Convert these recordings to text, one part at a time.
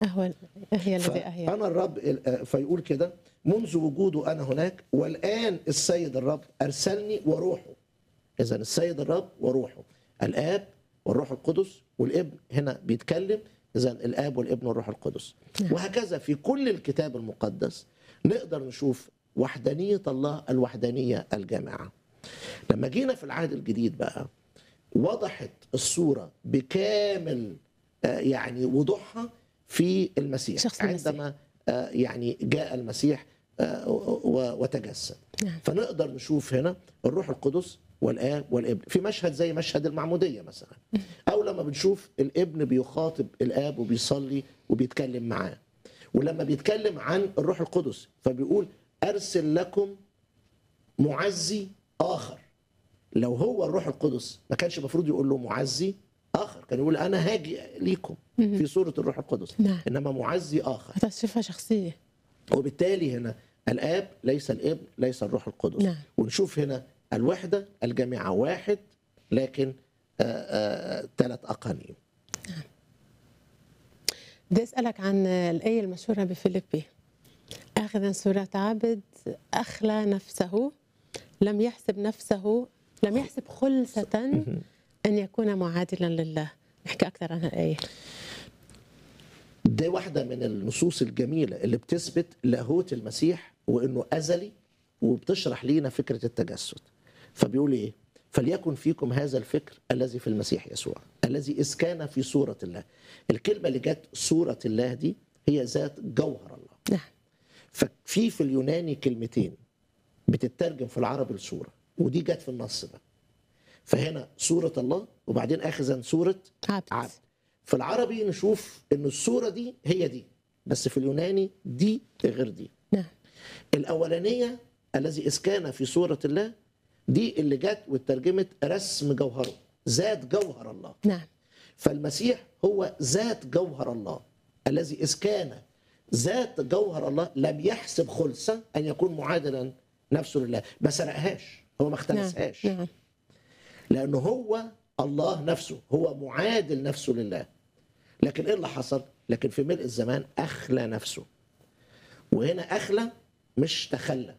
أهو هي الذي أهي فأنا الرب ال- فيقول كده منذ وجوده أنا هناك والآن السيد الرب أرسلني وروحه إذا السيد الرب وروحه الآب والروح القدس والابن هنا بيتكلم إذا الآب والابن والروح القدس نعم. وهكذا في كل الكتاب المقدس نقدر نشوف وحدانية الله الوحدانية الجامعة لما جينا في العهد الجديد بقى وضحت الصورة بكامل آه، يعني وضوحها في المسيح شخص المسيح. عندما آه، يعني جاء المسيح آه، و- وتجسد نعم. فنقدر نشوف هنا الروح القدس والآب والابن في مشهد زي مشهد المعمودية مثلا أو لما بنشوف الابن بيخاطب الآب وبيصلي وبيتكلم معاه ولما بيتكلم عن الروح القدس فبيقول أرسل لكم معزي آخر لو هو الروح القدس ما كانش المفروض يقول له معزي آخر كان يقول أنا هاجي ليكم في صورة الروح القدس نعم. إنما معزي آخر هذا صفة شخصية وبالتالي هنا الاب ليس الابن ليس الروح القدس نعم. ونشوف هنا الوحده الجامعه واحد لكن ثلاث اقانيم بدي أسألك عن الآية المشهورة بفيليبي آخذا صورة عبد أخلى نفسه لم يحسب نفسه لم يحسب خلسة أن يكون معادلا لله نحكي أكثر عن الآية دي واحده من النصوص الجميله اللي بتثبت لاهوت المسيح وانه ازلي وبتشرح لينا فكره التجسد فبيقول ايه فليكن فيكم هذا الفكر الذي في المسيح يسوع الذي اذ كان في صوره الله الكلمه اللي جت صوره الله دي هي ذات جوهر الله نعم ففي في اليوناني كلمتين بتترجم في العربي لصوره ودي جت في النص ده فهنا صوره الله وبعدين اخذا صوره عبد عبد في العربي نشوف ان الصوره دي هي دي بس في اليوناني دي غير دي نعم الاولانيه الذي اذ كان في صوره الله دي اللي جت واترجمت رسم جوهره ذات جوهر الله نعم فالمسيح هو ذات جوهر الله الذي إذ كان ذات جوهر الله لم يحسب خلسة أن يكون معادلا نفسه لله ما سرقهاش هو ما نعم اختلسهاش نعم لأنه هو الله نفسه هو معادل نفسه لله لكن إيه اللي حصل لكن في ملء الزمان أخلى نفسه وهنا أخلى مش تخلى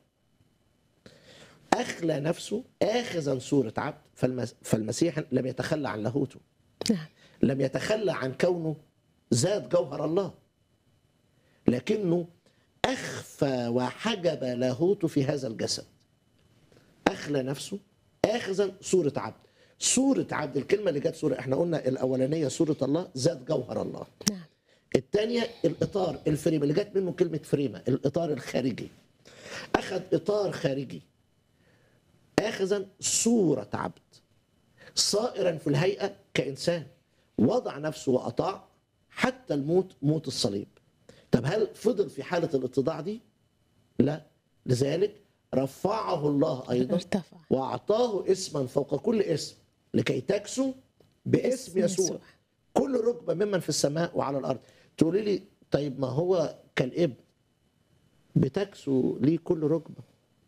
أخلى نفسه آخذا صورة عبد فالمس- فالمسيح لم يتخلى عن لاهوته نعم لم يتخلى عن كونه ذات جوهر الله لكنه أخفى وحجب لاهوته في هذا الجسد أخلى نفسه آخذا صورة عبد صورة عبد الكلمة اللي جت صورة احنا قلنا الأولانية صورة الله ذات جوهر الله نعم الثانية الإطار الفريم اللي جت منه كلمة فريمة الإطار الخارجي أخذ إطار خارجي آخذا صورة عبد صائرا في الهيئة كإنسان وضع نفسه وأطاع حتى الموت موت الصليب طب هل فضل في حالة الاتضاع دي؟ لا لذلك رفعه الله أيضا ارتفع وأعطاه اسما فوق كل اسم لكي تكسو باسم يسوع كل ركبة ممن في السماء وعلى الأرض تقولي لي طيب ما هو كالابن بتكسو ليه كل ركبة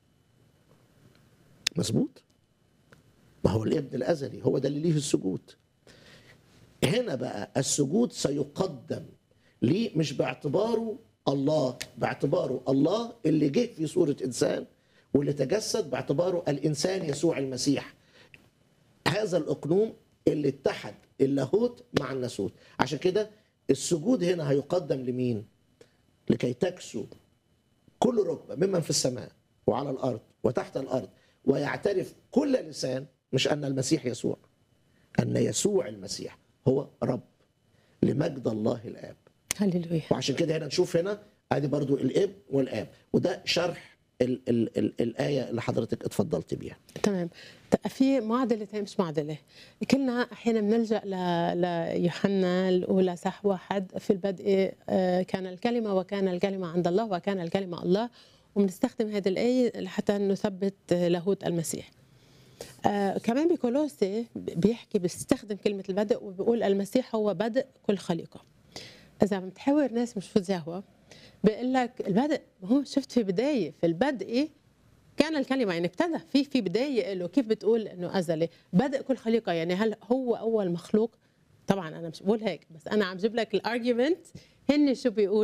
مظبوط ما هو الابن الأزلي هو ده اللي ليه السجود هنا بقى السجود سيقدم ليه مش باعتباره الله باعتباره الله اللي جه في صورة إنسان واللي تجسد باعتباره الإنسان يسوع المسيح هذا الأقنوم اللي اتحد اللاهوت مع الناسوت عشان كده السجود هنا هيقدم لمين لكي تكسو كل ركبة ممن في السماء وعلى الأرض وتحت الأرض ويعترف كل لسان مش أن المسيح يسوع أن يسوع المسيح هو رب لمجد الله الآب هللويا وعشان كده هنا نشوف هنا ادي برضو الاب والاب وده شرح ال ال ال الايه اللي حضرتك اتفضلت بيها تمام ط- في معضلة هي مش معضلة كلنا أحيانا بنلجأ ل- ليوحنا الأولى صح واحد في البدء آه، كان الكلمة وكان الكلمة عند الله وكان الكلمة الله وبنستخدم هذه الآية لحتى نثبت آه، لاهوت المسيح آه كمان بكولوسي بيحكي بيستخدم كلمة البدء وبيقول المسيح هو بدء كل خليقة إذا عم تحاور ناس مش فوزاهوة بيقول لك البدء هو شفت في بداية في البدء كان الكلمة يعني ابتدى في في بداية له كيف بتقول انه ازلي بدء كل خليقة يعني هل هو اول مخلوق طبعا انا مش بقول هيك بس انا عم جيب لك الارجيومنت هن شو بيقولوا